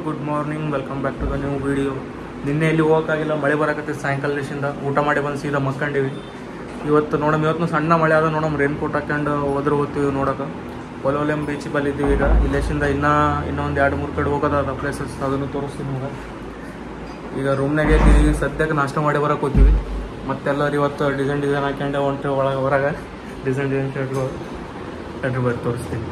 good morning welcome back to the new video ನಿನ್ನೆ ಇಲ್ಲಿ ಹೋಗೋಕ್ಕಾಗಿಲ್ಲ ಮಳೆ ಬರಕತ್ತೆ ಸಾಯಂಕಾಲ ದೇಶದಿಂದ ಊಟ ಮಾಡಿ ಬಂದು ಸೀದಾ ಮಕ್ಕಂಡೀವಿ ಇವತ್ತು ನೋಡಮ್ ಇವತ್ತು ಸಣ್ಣ ಮಳೆ ಆದ ನೋಡಮ್ ರೇನ್ ಕೋಟ್ ಹಾಕೊಂಡು ಹೋದ್ರೆ ಹೋಗ್ತೀವಿ ನೋಡೋಕೆ ಒಲೊಲೆಮ್ ಬೀಚ್ ಬಂದಿದ್ದೀವಿ ಈಗ ಇಲ್ಲೇಶಿಂದ ಇನ್ನೂ ಇನ್ನೊಂದು ಎರಡು ಮೂರು ಕಡೆ ಹೋಗೋದಾದ ಪ್ಲೇಸಸ್ ಅದನ್ನು ತೋರಿಸ್ತೀನಿ ನಿಮ್ಗೆ ಈಗ ರೂಮ್ನಾಗೆ ಇದ್ದೀವಿ ಸದ್ಯಕ್ಕೆ ನಾಷ್ಟ ಮಾಡಿ ಬರಕ್ಕೆ ಹೋಗ್ತೀವಿ ಮತ್ತೆಲ್ಲರೂ ಇವತ್ತು ಡಿಸೈನ್ ಡಿಸೈನ್ ಹಾಕ್ಯಂಡೆ ಹೊಂಟ್ರಿ ಒಳಗೆ ಹೊರಗೆ ಡಿಸೈನ್ ಡಿಸೈನ್ ಶರ್ಟ್ಗಳು ಶರ್ಟ್ ಬರ್ ತೋರಿಸ್ತೀನಿ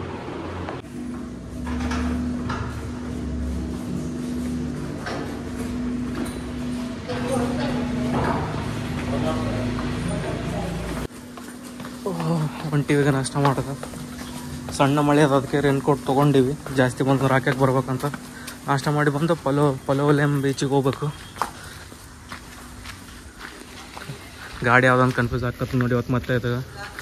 ಹೊಂಟಿವಿ ಈಗ ನಾಷ್ಟ ಮಾಡೋದು ಸಣ್ಣ ಮಳೆ ಅದ ಅದಕ್ಕೆ ರೇನ್ ಕೋಟ್ ತೊಗೊಂಡಿವಿ ಜಾಸ್ತಿ ಬಂದು ರಾಕೆಟ್ ಬರ್ಬೇಕಂತ ನಾಷ್ಟ ಮಾಡಿ ಬಂದು ಪಲೋ ಪಲೋಲೆಮ್ ಬೀಚಿಗೆ ಹೋಗ್ಬೇಕು ಗಾಡಿ ಯಾವ್ದಂತ ಕನ್ಫ್ಯೂಸ್ ಆಗ್ತದೆ ನೋಡಿ ಇವತ್ತು ಮತ್ತೆ ಇದು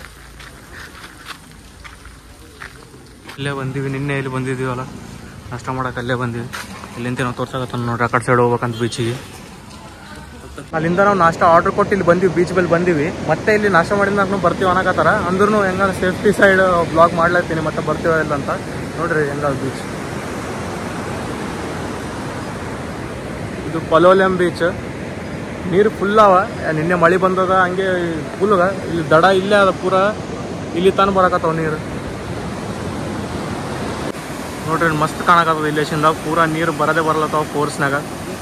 ಇಲ್ಲೇ ಬಂದೀವಿ ನಿನ್ನೆ ಇಲ್ಲಿ ಬಂದಿದ್ದೀವಲ್ಲ ನಾಷ್ಟ ಮಾಡಕ್ಕೆ ಅಲ್ಲೇ ಬಂದೀವಿ ಇಲ್ಲಿಂದ ನಾವು ತೋರ್ಸಕತ್ತ ನೋಡ್ರಿ ಆ ಕಡೆ ಸೈಡ್ ಹೋಗ್ಬೇಕಂತ ಬೀಚಿಗೆ ಅಲ್ಲಿಂದ ನಾವು ನಾಷ್ಟ ಆರ್ಡರ್ ಕೊಟ್ಟು ಇಲ್ಲಿ ಬಂದೀವಿ ಬೀಚ್ ಬಲ್ಲಿ ಬಂದೀವಿ ಮತ್ತೆ ಇಲ್ಲಿ ನಾಷ್ಟ ಮಾಡಿದ ನಾವು ಬರ್ತೀವಿ ಅನ್ನಕತ್ತಾರ ಅಂದ್ರೂ ಹೆಂಗ ಸೇಫ್ಟಿ ಸೈಡ್ ಬ್ಲಾಗ್ ಮಾಡ್ಲತ್ತೀನಿ ಮತ್ತೆ ಬರ್ತೀವ ಇಲ್ಲ ಅಂತ ನೋಡ್ರಿ ಹೆಂಗ ಬೀಚ್ ಇದು ಪಲೋಲೆಮ್ ಬೀಚ್ ನೀರು ಫುಲ್ ಅವ ನಿನ್ನೆ ಮಳೆ ಬಂದದ ಹಂಗೆ ಫುಲ್ ಇಲ್ಲಿ ದಡ ಇಲ್ಲೇ ಅದ ಪೂರ ಇಲ್ಲಿ ತಾನು ಬರಕತ್ತಾವ ನೀರು ನೋಡ್ರಿ ಮಸ್ತ್ ಕಾಣಕತ್ತದ ಇಲ್ಲೇಶಿಂದ ಪೂರ ನೀರು ಬರದೇ ಬರಲತ್ತಾವ ಫೋರ್ಸ್ನಾಗ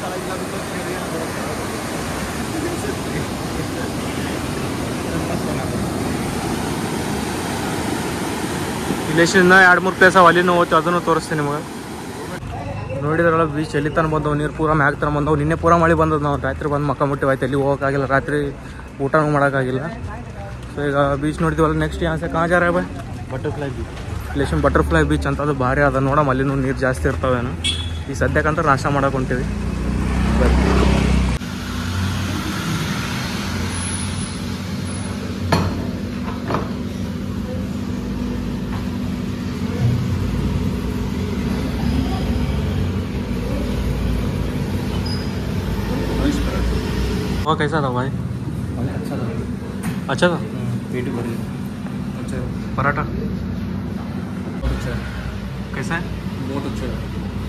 ಇಲ್ಲೇಶಿಂದ ಎರಡು ಮೂರು ಪ್ಲೇಸ್ ಅವ ಅಲ್ಲಿನೂ ಹೋಗ್ತೀವಿ ಅದನ್ನು ತೋರಿಸ್ತೀನಿ ನಿಮಗೆ ನೋಡಿದ್ರಲ್ಲ ಬೀಚ್ ಎಲ್ಲಿ ತನ ಬಂದವು ನೀರು ಪೂರ ಮ್ಯಾಗ ತನ ಬಂದವು ನಿನ್ನೆ ಪೂರ ಮಳೆ ಬಂದದ್ದು ನಾವು ರಾತ್ರಿ ಬಂದು ಮಕ್ಕ ಮುಟ್ಟಿವಿ ಆಯ್ತು ಎಲ್ಲಿ ಹೋಗೋಕ್ಕಾಗಿಲ್ಲ ರಾತ್ರಿ ಊಟನೂ ಮಾಡೋಕ್ಕಾಗಿಲ್ಲ ಸೊ ಈಗ ಬೀಚ್ ನೋಡಿದ್ವಲ್ಲ ನೆಕ್ಸ್ಟ್ ಯಾನ್ಸೆ ಕಾಜಾರ ಬೈ ಬಟರ್ಫ್ಲೈ ಬೀಚ್ ಇಲ್ಲೇಶನ್ ಬಟರ್ಫ್ಲೈ ಬೀಚ್ ಅಂತ ಅದು ಭಾರಿ ಅದ ನೋಡಮ್ ಅಲ್ಲಿನೂ ನೀರು ಜಾಸ್ತಿ ಇರ್ತಾವೇನು ಈ ಸದ್ಯಕ್ಕಂತ ನಾಶ ಮಾಡಕ್ಕೆ ಹೊಂಟೀವಿ और कैसा था भाई अच्छा था अच्छा था पेट भर गया अच्छा है पराठा बहुत अच्छा है कैसा है बहुत अच्छा है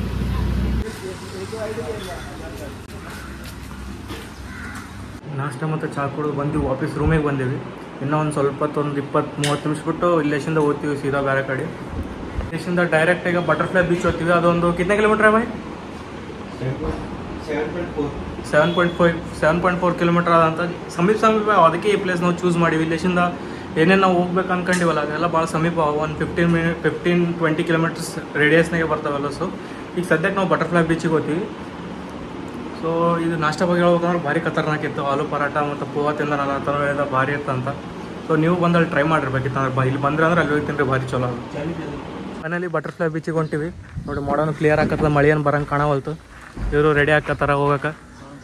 ನಾಷ್ಟ ಮತ್ತು ಚಾ ಕುಡಿದು ಬಂದಿವಿ ವಾಪಸ್ ರೂಮಿಗೆ ಬಂದೀವಿ ಇನ್ನೂ ಒಂದು ಸ್ವಲ್ಪ ಹೊತ್ತು ಒಂದು ಇಪ್ಪತ್ತು ಮೂವತ್ತು ನಿಮಿಷ ಬಿಟ್ಟು ಇಲ್ಲೇಶಿಂದ ಹೋಗ್ತೀವಿ ಸೀದಾ ಬೇರೆ ಕಡೆ ಇಲ್ಲೇಶಿಂದ ಡೈರೆಕ್ಟ್ ಈಗ ಬಟರ್ಫ್ಲೈ ಬೀಚ್ ಹೋಗ್ತೀವಿ ಅದೊಂದು ಕಿತ್ನೆ ಕಿಲೋಮೀಟ್ರ್ ಬಾಯ್ seven point five seven point four kilometre ಅದಂತ ಸಮೀಪ ಸಮೀಪ ಅದಕ್ಕೆ ಈ ಪ್ಲೇಸ್ ನಾವು ಚೂಸ್ ಮಾಡಿವಿ ಇಲ್ಲೇಶಿಂದ ಏನೇನು ನಾವು ಹೋಗ್ಬೇಕು ಅನ್ಕೊಂಡಿವಲ್ಲ ಅದೆಲ್ಲ ಭಾಳ ಸಮೀಪ ಒಂದು fifteen minute fifteen twenty kilometres ರೇಡಿಯಸ್ನಾಗೆ ಬರ್ತಾವಲ್ಲ ಸೊ ಈಗ ಸದ್ಯಕ್ಕೆ ನಾವು ಬಟರ್ಫ್ಲೈ ಬೀಚಿಗೆ ಹೋಗ್ತೀವಿ ಸೊ ಇದು ನಾಷ್ಟ ಬಗ್ಗೆ ಹೇಳ್ಬೇಕಂದ್ರೆ ಭಾರಿ ಖತರ್ನಾಕ್ ಇತ್ತು ಆಲೂ ಪರಾಟ ಮತ್ತು ಪೋವಾ ತಿಂದನಲ್ಲ ಆ ಥರ ಹೇಳಿದ ಭಾರಿ ಇತ್ತಂತ ಸೊ ನೀವು ಬಂದಲ್ಲಿ ಟ್ರೈ ಮಾಡಿರ್ಬೇಕಿತ್ತು ಅಂದ್ರೆ ಬ ಇಲ್ಲಿ ಬಂದ್ರೆ ಅಂದ್ರೆ ಅಲ್ಲಿ ಹೋಗಿ ತಿನ್ರಿ ಭಾರಿ ಚಲೋ ಅದು ಮನೇಲಿ ಬಟರ್ಫ್ಲೈ ಬೀಚಿಗೆ ಹೊಂಟಿವಿ ನೋಡಿ ಮಾಡೋನು ಕ್ಲಿಯರ್ ಆಕತ್ತದ ಮಳೆ ಏನು ಬರಂಗೆ ಕಾಣವಲ್ತು ಇವರು ರೆಡಿ ಆಕತ್ತಾರ ಹೋಗಕ್ಕೆ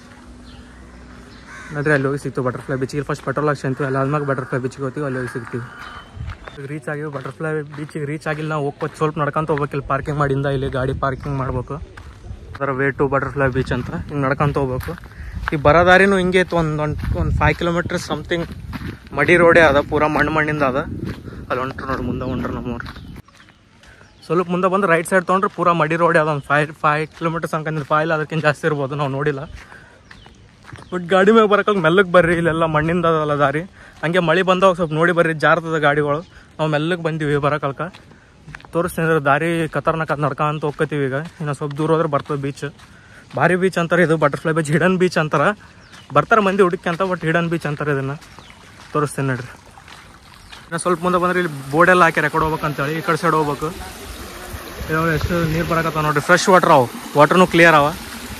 ನೋಡ್ರಿ ಅಲ್ಲಿ ಹೋಗಿ ಸಿಗ್ತೀವಿ ಬಟರ್ಫ್ಲೈ ಬೀಚಿಗೆ ಫಸ್ಟ್ ಪೆಟ್ರೋಲ್ ಹಾಕ್ಸಿ ಅಂತೀವಿ ಅಲ್ಲಿ ಆದ್ಮೇಲೆ ಬಟರ್ಫ್ಲೈ ಬೀಚಿಗೆ ಹೋಗ್ತೀವಿ ಅಲ್ಲಿ ಹೋಗಿ ಸಿಗ್ತೀವಿ ಈಗ ರೀಚ್ ಆಗಿವಿ ಬಟರ್ಫ್ಲೈ ಬೀಚಿಗೆ ರೀಚ್ ಆಗಿಲ್ಲ ನಾವು ಹೋಗ್ಬೋದು ಸ್ವಲ್ಪ ನಡ್ಕೊಂತ ಹೋಗ್ಬೇಕು ಇಲ್ಲಿ ಪಾರ್ಕಿಂಗ್ ಮಾಡಿಂದ ಇಲ್ಲಿ ಗಾಡಿ ಪಾರ್ಕಿಂಗ್ ಮಾಡ್ಬೇಕು ಅದರ ವೇ ಟು ಬಟರ್ಫ್ಲೈ ಬೀಚ್ ಅಂತ ಹಿಂಗೆ ನಡ್ಕೊಂತ ಹೋಗ್ಬೇಕು ಈ ಬರೋ ದಾರಿನೂ ಹಿಂಗೆ ಇತ್ತು ಒಂದು ಒಂದು ಒಂದು ಫೈವ್ ಕಿಲೋಮೀಟರ್ ಸಮಥಿಂಗ್ ಮಡಿ ರೋಡೇ ಅದ ಪೂರ ಮಣ್ಣು ಮಣ್ಣಿಂದ ಅದ ಅಲ್ಲಿ ಹೊಂಟ್ರು ನೋಡಿ ಮುಂದೆ ಹೊಂಟ್ರು ನಮ್ಮವ್ರು ಸ್ವಲ್ಪ ಮುಂದೆ ಬಂದು ರೈಟ್ ಸೈಡ್ ತೊಗೊಂಡ್ರೆ ಪೂರ ಮಡಿ ರೋಡೇ ಅದ ಒಂದು ಫೈವ್ ಫೈವ್ ಕಿಲೋಮೀಟರ್ಸ್ ಅನ್ಕೊಂಡಿದ್ದು ಫೈವ್ ಇಲ್ಲ ಅದಕ್ಕಿಂತ ಜಾಸ್ತಿ ಇರ್ಬೋದು ನಾವು ನೋಡಿಲ್ಲ ಬಟ್ ಗಾಡಿ ಮೇಲೆ ಬರೋಕೆ ಮೆಲ್ಲಗೆ ಬರ್ರಿ ಇಲ್ಲೆಲ್ಲ ಮಣ್ಣಿಂದ ಅದಲ್ಲ ದಾರಿ ಹಂಗೆ ಮಳೆ ಬಂದಾಗ ಸ್ವಲ್ಪ ನೋಡಿ ಬರ್ರಿ ಜಾರ್ತದ ಗಾಡಿಗಳು ನಾವು ಮೆಲ್ಲಗೆ ಬಂದೀವಿ ಬರೋಕಲ್ಕ ತೋರಿಸ್ತೀನಿ ಅಂದ್ರೆ ದಾರಿ ಖತರ್ನಾಕ್ ಅದು ನಡ್ಕೊಂತ ಹೋಗ್ಕತೀವಿ ಈಗ ಇನ್ನು ಸ್ವಲ್ಪ ದೂರ ಹೋದ್ರೆ ಬರ್ತದೆ ಬೀಚ್ ಭಾರಿ ಬೀಚ್ ಅಂತಾರೆ ಇದು ಬಟರ್ಫ್ಲೈ ಬೀಚ್ ಹಿಡನ್ ಬೀಚ್ ಅಂತಾರೆ ಬರ್ತಾರೆ ಮಂದಿ ಹುಡುಕಿ ಅಂತ ಬಟ್ ಹಿಡನ್ ಬೀಚ್ ಅಂತಾರೆ ಇದನ್ನು ತೋರಿಸ್ತೀನಿ ನೋಡ್ರಿ ಇನ್ನು ಸ್ವಲ್ಪ ಮುಂದೆ ಬಂದ್ರೆ ಇಲ್ಲಿ ಬೋರ್ಡೆಲ್ಲ ಹಾಕ್ಯಾರ ಎಕಡೆ ಹೋಗ್ಬೇಕಂತೇಳಿ ಈ ಕಡೆ ಸೈಡ್ ಹೋಗ್ಬೇಕು ಇವಾಗ ಎಷ್ಟು ನೀರು ಬರಕತ್ತಾವ ನೋಡ್ರಿ ಫ್ರೆಶ್ ವಾಟರ್ ಅವು ವಾಟರ್ನು ಕ್ಲಿಯರ್ ಅವ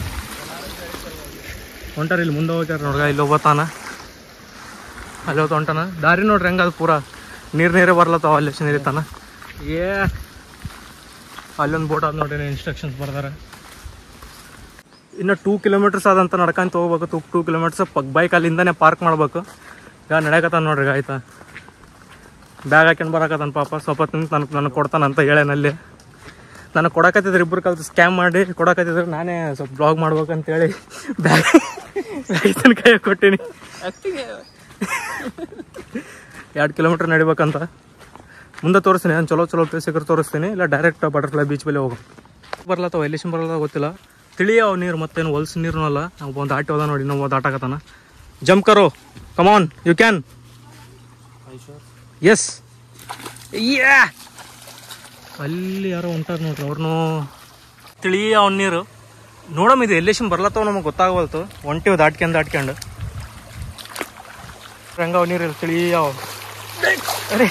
ಹೊಂಟಾರ ಇಲ್ಲಿ ಮುಂದೆ ಹೋಗ್ಯಾರ ನೋಡ್ಗ ಇಲ್ಲಿ ಹೋಗ್ತಾನ ಅಲ್ಲಿ ಹೋಗ್ತಾ ಹೊಂಟಾನ ದಾರಿ ನೋಡ್ರಿ ಹೆಂಗ ಅದು ಪೂರ ನೀರು ನೀರೇ ಬರ್ಲತ್ತಾವ ಅಲ್ಲಿ ಎಷ್ಟು ನೀರಿತ್ತಾನ ಏ ಅಲ್ಲೊಂದು ಬೋಟ್ ಅದ ನೋಡ್ರಿ ಇನ್ಸ್ಟ್ರಕ್ಷನ್ಸ್ ಬರ್ದಾರ ಇನ್ನು ಟೂ ಕಿಲೋಮೀಟರ್ಸ್ ಅದಂತ ನಡ್ಕೊಂತ ಹೋಗ್ಬೇಕು ಟೂ ಟೂ ಕಿಲೋಮೀಟರ್ಸ್ ಪಕ್ ಬೈಕ್ ಅಲ್ಲಿಂದನೇ ಪಾರ್ಕ್ ಮಾಡ್ಬೇಕು ಈಗ ನಡೆಯಕತ್ತಾನ ನೋಡ್ರಿ ಈಗ ಆಯ್ತಾ ಬ್ಯಾಗ್ ಹಾಕ್ಯಂಡು ಬರಕತ್ತಾನ ಪಾಪ ಸ್ವಲ್ಪ ತಿಂದು ನನಗೆ ನನಗೆ ಕೊಡ್ತಾನಂತ ಹೇಳೇನಲ್ಲಿ ನನಗೆ ಕೊಡಕತ್ತಿದ್ರು ಇಬ್ಬರು ಕಲ್ತು ಸ್ಕ್ಯಾಮ್ ಮಾಡಿ ಕೊಡಕತ್ತಿದ್ರು ನಾನೇ ಸ್ವಲ್ಪ ಬ್ಲಾಗ್ ಮಾಡ್ಬೇಕಂತೇಳಿ ಬ್ಯಾಗ್ ಬ್ಯಾಗ್ ಕೈ ಕೊಟ್ಟೀನಿ ಎರಡು ಕಿಲೋಮೀಟ್ರ್ ನಡಿಬೇಕಂತ ಮುಂದೆ ತೋರಿಸ್ತೀನಿ ನಾನು ಚಲೋ ಚಲೋ ಪ್ಲೇಸ್ ಸಿಕ್ಕರೆ ತೋರಿಸ್ತೀನಿ ಇಲ್ಲ ಡೈರೆಕ್ಟ್ ಬಟರ್ಫ್ಲೈ ಬೀಚ್ ಮೇಲೆ ಹೋಗು ಬರ್ಲತ್ತವ ಎಲ್ಲಿಶನ್ ಬರ್ಲತ್ತ ಗೊತ್ತಿಲ್ಲ ತಿಳಿಯವ ನೀರು ಮತ್ತೇನು ಹೊಲ್ಸ್ ನೀರು ಅಲ್ಲ ನಾವು ಒಂದು ಆಟ ಹೋದ ನೋಡಿ ಇನ್ನೊಬ್ಬ ಒಂದು ಆಟಕತ್ತಾನ ಜಂಪ್ ಕರೋ come on you can yes yeah ಅಲ್ಲಿ ಯಾರೋ ಹೊಂಟಾರ ನೋಡ್ರಿ ಅವ್ರನ್ನು ತಿಳಿಯ ಅವ್ನ ನೀರು ನೋಡಮ್ ಇದು ಎಲ್ಲಿಶನ್ ಬರ್ಲತ್ತವ ನಮಗೆ ಗೊತ್ತಾಗವಲ್ತು ಒಂಟಿವ್ ದಾಟ್ಕೊಂಡು ದಾಟ್ಕೊಂಡು ಹಂಗ ಅವ್ ನೀರು ತಿಳಿಯವ ಅರೆ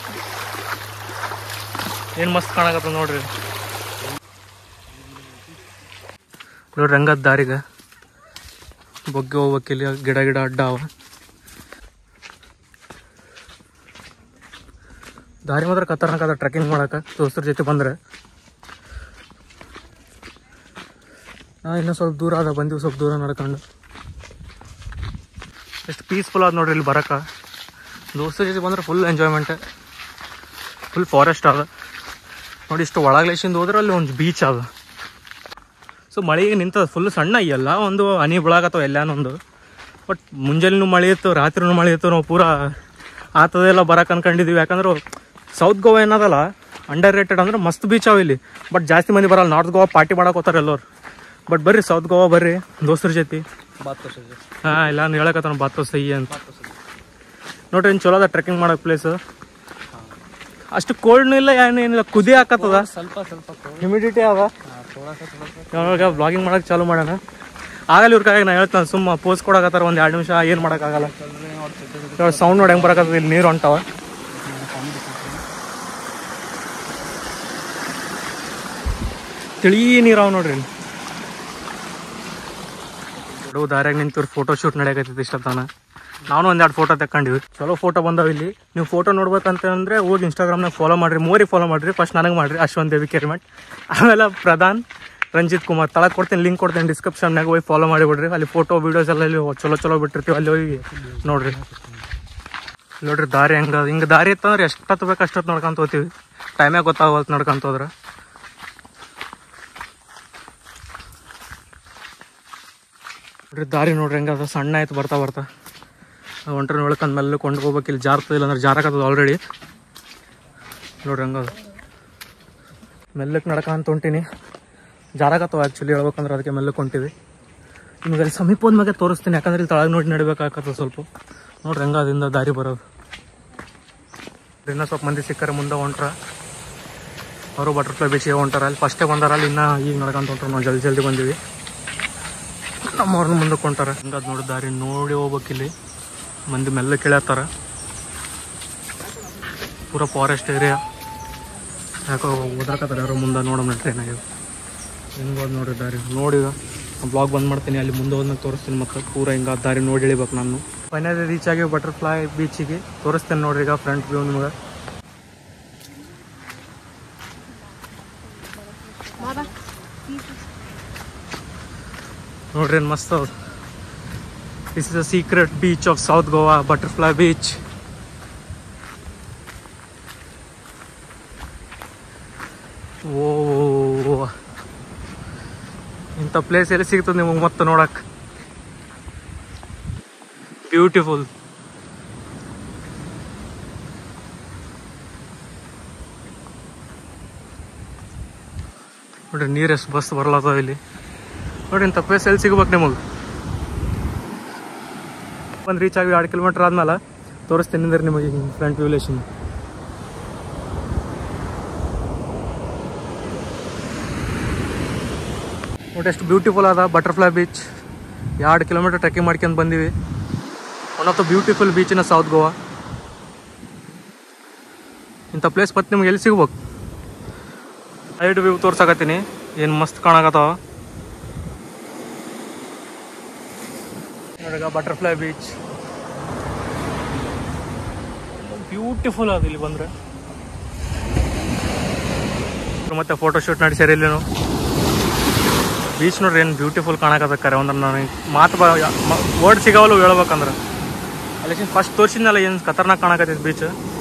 ಏನು ಮಸ್ತ್ ಕಾಣಕತ್ತ ನೋಡ್ರಿ ನೋಡ್ರಿ ಹಂಗದ ದಾರಿಗ ಬೊಗ್ಗೆ ಹೋಗ್ಬೇಕಿಲ್ಲಿ ಗಿಡ ಗಿಡ ಅಡ್ಡ ಅವ ದಾರಿ ಮಾತ್ರ ಖತರ್ನಾಕ್ ಅದ ಟ್ರೆಕ್ಕಿಂಗ್ ಮಾಡಕ ದೋಸ್ತರ ಜೊತೆ ಬಂದ್ರೆ ನಾ ಇನ್ನೂ ಸ್ವಲ್ಪ ದೂರ ಅದ ಬಂದೀವಿ ಸ್ವಲ್ಪ ದೂರ ನಡ್ಕೊಂಡು ಎಷ್ಟು ಪೀಸ್ಫುಲ್ ಅದ ನೋಡ್ರಿ ಇಲ್ಲಿ ಬರಕ ದೋಸ್ತರ ಜೊತೆ ಬಂದ್ರೆ ಫುಲ್ ಎಂಜಾಯ್ಮೆಂಟ್ ಫುಲ್ ಫಾರೆಸ್ಟ್ ಅದ ನೋಡಿ ಇಷ್ಟು ಒಳಗ್ಲೇಶಿಂದ ಹೋದ್ರೆ ಅಲ್ಲಿ ಒಂದು ಬೀಚ್ ಅದ ಸೊ ಮಳೆಗೆ ನಿಂತದ ಫುಲ್ ಸಣ್ಣ ಎಲ್ಲ ಒಂದು ಹನಿ ಬೀಳಾಕತ್ತವ ಎಲ್ಲಾನೊಂದು ಬಟ್ ಮುಂಜಾನೆನೂ ಮಳೆ ಇತ್ತು ರಾತ್ರಿನೂ ಮಳೆ ಇತ್ತು ನಾವು ಪೂರಾ ಆತದೆಲ್ಲ ಬರಕ್ಕೆ ಅನ್ಕೊಂಡಿದ್ದೀವಿ ಯಾಕಂದ್ರೆ ಸೌತ್ ಗೋವಾ ಏನದಲ್ಲ ಅಂಡರ್ ರೇಟೆಡ್ ಅಂದ್ರೆ ಮಸ್ತ್ ಬೀಚ್ ಅವ ಇಲ್ಲಿ ಬಟ್ ಜಾಸ್ತಿ ಮಂದಿ ಬರಲ್ಲ ನಾರ್ತ್ ಗೋವಾ ಪಾರ್ಟಿ ಮಾಡಕ್ಕೆ ಹೋಗ್ತಾರೆ ಎಲ್ಲರು ಬಟ್ ಬರ್ರಿ ಸೌತ್ ಗೋವಾ ಬರ್ರಿ ದೋಸ್ತರ ಜೊತೆ ಬಾತ್ ತೋರ್ಸಿ ಹಾಂ ಇಲ್ಲ ನಾನು ಹೇಳಕತ್ತಾನ ಬಾತ್ ಸಹಿ ಅಂತ ನೋಡ್ರಿ ಇನ್ನು ಚಲೋ ಅದ ಟ್ರೆಕ್ಕಿಂಗ್ ಮಾಡೋಕೆ ಪ್ಲೇಸ್ ಅಷ್ಟು ಕೋಲ್ಡ್ನೂ ಇಲ್ಲ ಏನು ಏನಿಲ್ಲ ಕುದಿ ಹಾಕತ್ತದ ಸ್ವಲ್ಪ ಸ್ವಲ್ಪ ಹ್ಯುಮಿಡಿಟಿ ಅದ ಥೋಡಾ ಸಾ ಥೋಡಾ ಸಾ ಇವಾಗ ಬ್ಲಾಗಿಂಗ್ ಮಾಡಕ್ಕೆ ಚಾಲು ಮಾಡೋಣ ಆಗಲ್ಲ ಇವ್ರ ಕೈಯಾಗ ನಾ ಹೇಳ್ತಾನೆ ಸುಮ್ಮ ಪೋಸ್ ಕೊಡಕತ್ತಾರ ಒಂದು ಎರಡು ನಿಮಿಷ ಏನು ಮಾಡೋಕ್ಕಾಗಲ್ಲ ಇವಾಗ ಸೌಂಡ್ ನೋಡಿ ಹೆಂಗೆ ಬರಕತ್ತದ ಇಲ್ಲಿ ನೀರು ಹೊಂಟಾವ ತಿಳಿ ನೀರು ಅವ ನೋಡ್ರಿ ಇಲ್ಲಿ ದೊಡ್ಡ ದಾರ್ಯಾಗ ನಿಂತು ಫೋಟೋ ಶೂಟ್ ನಡೆಯಕತ್ತೈತಿ ಇಷ್ಟತ್ತಾನ ನಾನು ಒಂದೆರಡು ಫೋಟೋ ತಕೊಂಡಿವಿ ಚಲೋ ಫೋಟೋ ಬಂದಾವ ಇಲ್ಲಿ ನೀವು ಫೋಟೋ ನೋಡ್ಬೇಕಂತ ಅಂದ್ರೆ ಹೋಗಿ ಇನ್ಸ್ಟಾಗ್ರಾಮ್ನಾಗ ಫಾಲೋ ಮಾಡ್ರಿ ಮೂರಿಗೆ ಫಾಲೋ ಮಾಡ್ರಿ ಫಸ್ಟ್ ನನಗೆ ಮಾಡ್ರಿ ಅಶ್ವಂತ್ ದೇವಿ ಕೆರಿಮಠ್ ಆಮೇಲೆ ಪ್ರಧಾನ್ ರಂಜಿತ್ ಕುಮಾರ್ ತಳಗೆ ಕೊಡ್ತೀನಿ ಲಿಂಕ್ ಕೊಡ್ತೀನಿ ಡಿಸ್ಕ್ರಿಪ್ಷನ್ನಾಗ ಹೋಗಿ ಫಾಲೋ ಮಾಡಿಬಿಡ್ರಿ ಅಲ್ಲಿ ಫೋಟೋ ವೀಡಿಯೋಸ್ ಎಲ್ಲ ಇಲ್ಲಿ ಚಲೋ ಚಲೋ ಬಿಟ್ಟಿರ್ತೀವಿ ಅಲ್ಲಿ ಹೋಗಿ ನೋಡ್ರಿ ನೋಡ್ರಿ ದಾರಿ ಹೆಂಗ ಹಿಂಗೆ ದಾರಿ ಇತ್ತಂದ್ರೆ ಎಷ್ಟೊತ್ತು ಬೇಕು ಅಷ್ಟೊತ್ತು ನೋಡ್ಕೊಂತ ಹೋಗ್ತೀವಿ ಟೈಮೇ ಗೊತ್ತಾಗವಲ್ತು ನಡ್ಕೊಂತ ಹೋದ್ರೆ ನೋಡ್ರಿ ದಾರಿ ನೋಡ್ರಿ ಹೆಂಗ ಅದ ಸಣ್ಣ ಆಯ್ತು ಬರ್ತಾ ಬರ್ತಾ ಒಂಟ್ರೆ ನೋಡ್ಕೊಂಡ್ ಮೇಲೆ ಕೊಂಡು ಹೋಗ್ಬೇಕು ಇಲ್ಲಿ ಜಾರ್ತದ ಇಲ್ಲ ಅಂದ್ರೆ ಜಾರಕತ್ತದ ಆಲ್ರೆಡಿ ನೋಡ್ರಿ ಹಂಗದ ಮೆಲ್ಲಕ್ಕೆ ನಡ್ಕಂತ ಹೊಂಟೀನಿ ಜಾರಕತ್ತವ ಆ್ಯಕ್ಚುಲಿ ಹೇಳ್ಬೇಕಂದ್ರೆ ಅದಕ್ಕೆ ಮೆಲ್ಲಕ್ಕೆ ಹೊಂಟಿವಿ ನಿಮಗೆ ಅಲ್ಲಿ ಸಮೀಪ ಹೋದ್ಮೇಲೆ ತೋರಿಸ್ತೀನಿ ಯಾಕಂದ್ರೆ ಇಲ್ಲಿ ತಳಗ ನೋಡಿ ನಡಿಬೇಕಾಗತ್ತೆ ಸ್ವಲ್ಪ ನೋಡ್ರಿ ಹೆಂಗ ಅದಿಂದ ದಾರಿ ಬರೋದು ಇನ್ನೂ ಸ್ವಲ್ಪ ಮಂದಿ ಸಿಕ್ಕರೆ ಮುಂದೆ ಹೊಂಟ್ರ ಅವರು ಬಟರ್ಫ್ಲೈ ಬೀಚಿಗೆ ಹೊಂಟಾರ ಅಲ್ಲಿ ಫಸ್ಟೇ ಬಂದಾರ ಅಲ್ಲಿ ಇನ್ನೂ ಈಗ ನಡ್ಕೊಂತ ಹೊಂಟ್ರ ನಾವು ಜಲ್ದಿ ಜಲ್ದಿ ಬಂದೀವಿ ನಮ್ಮವ್ರನ್ನ ಮುಂದಕ್ಕೆ ಹೊಂಟಾರ ಹಂಗದ್ ನೋಡಿ ದಾರಿ ನೋಡಿ ಹೋಗ್ಬೇಕಿಲ್ಲಿ ಮಂದಿ ಮೆಲ್ಲ ಕೇಳತ್ತಾರ ಪೂರ ಫಾರೆಸ್ಟ್ ಏರಿಯಾ ಯಾಕೋ ಓದಾಕತ್ತಾರ ಯಾರೋ ಮುಂದೆ ನೋಡೋಣ ಟ್ರೈನ್ ಆಗಿದೆ ಹೆಂಗೆ ಹೋದ್ ನೋಡ್ರಿ ದಾರಿ ನೋಡಿ ಬ್ಲಾಗ್ ಬಂದ್ ಮಾಡ್ತೀನಿ ಅಲ್ಲಿ ಮುಂದೆ ಹೋದ್ಮೇಲೆ ತೋರಿಸ್ತೀನಿ ಮತ್ತೆ ಪೂರ ಹಿಂಗೆ ಆ ದಾರಿ ನೋಡಿ ಇಳಿಬೇಕು ನಾನು ಫೈನಲಿ ರೀಚ್ ಆಗಿ ಬಟರ್ಫ್ಲೈ ಬೀಚಿಗೆ ತೋರಿಸ್ತೇನೆ ನೋಡ್ರಿ ಈಗ ಫ್ರಂಟ್ ವ್ಯೂ ನಿಮ್ಗೆ ನೋಡ್ರಿ ಏನು ಮಸ್ತ್ ಅದ this is a secret beach of south Goa butterfly beach ಓ ಇಂಥ ಪ್ಲೇಸ್ ಎಲ್ಲಿ ಸಿಗ್ತದೆ ನಿಮಗೆ ಮತ್ತೆ ನೋಡಕ್ ಬ್ಯೂಟಿಫುಲ್ ನೋಡ್ರಿ ನೀರು ಎಷ್ಟು ಬಸ್ ಬರ್ಲತ್ತವ ಇಲ್ಲಿ ನೋಡ್ರಿ ಇಂಥ ಪ್ಲೇಸ್ ಎಲ್ಲಿ ಸಿಗ್ಬೇಕು ನಿಮಗೆ ಒಂದು ರೀಚ್ ಆಗಿ ಎರಡು ಕಿಲೋಮೀಟರ್ ಆದ್ಮೇಲೆ ತೋರಿಸ್ತೀನಿ ಅಂದ್ರೆ ನಿಮಗೆ ಫ್ರಂಟ್ ವ್ಯೂಲೇಷನ್ ನೋಡಿ ಎಷ್ಟು ಬ್ಯೂಟಿಫುಲ್ ಅದ ಬಟರ್ಫ್ಲೈ ಬೀಚ್ ಎರಡು ಕಿಲೋಮೀಟರ್ ಟ್ರೆಕ್ಕಿಂಗ್ ಮಾಡ್ಕೊಂಡು ಬಂದೀವಿ one of the beautiful beach in south Goa ಇಂಥ ಪ್ಲೇಸ್ ಮತ್ತೆ ನಿಮ್ಗೆ ಎಲ್ಲಿ ಸಿಗ್ಬೇಕು ಸೈಡ್ ವ್ಯೂ ತೋರ್ಸಕತ್ತೀನಿ ಏನು ಮಸ್ತ್ ಕಾಣಕತ್ತಾವ ನೋಡೀಗ ಬಟರ್ಫ್ಲೈ ಬೀಚ್ ಬ್ಯೂಟಿಫುಲ್ ಅದು ಇಲ್ಲಿ ಬಂದ್ರೆ ಮತ್ತೆ ಫೋಟೋ ಶೂಟ್ ನಡೆಸ್ಯಾರ ಇಲ್ಲೇನು ಬೀಚ್ ನೋಡ್ರಿ ಏನು ಬ್ಯೂಟಿಫುಲ್ ಕಾಣಕತ್ತಕ್ಕಾರೆ ಅಂದ್ರೆ ನನಗೆ ಮಾತು ಬ ವರ್ಡ್ ಸಿಗವಲ್ಲ ಹೇಳ್ಬೇಕಂದ್ರೆ ಅಲ್ಲಿ ಫಸ್ಟ್ ತೋರಿಸಿದ್ನಲ್ಲ ಏನು ಖತರ್ನಾಕ್ ಕಾಣಕತ್ತೈತಿ ಬೀಚ್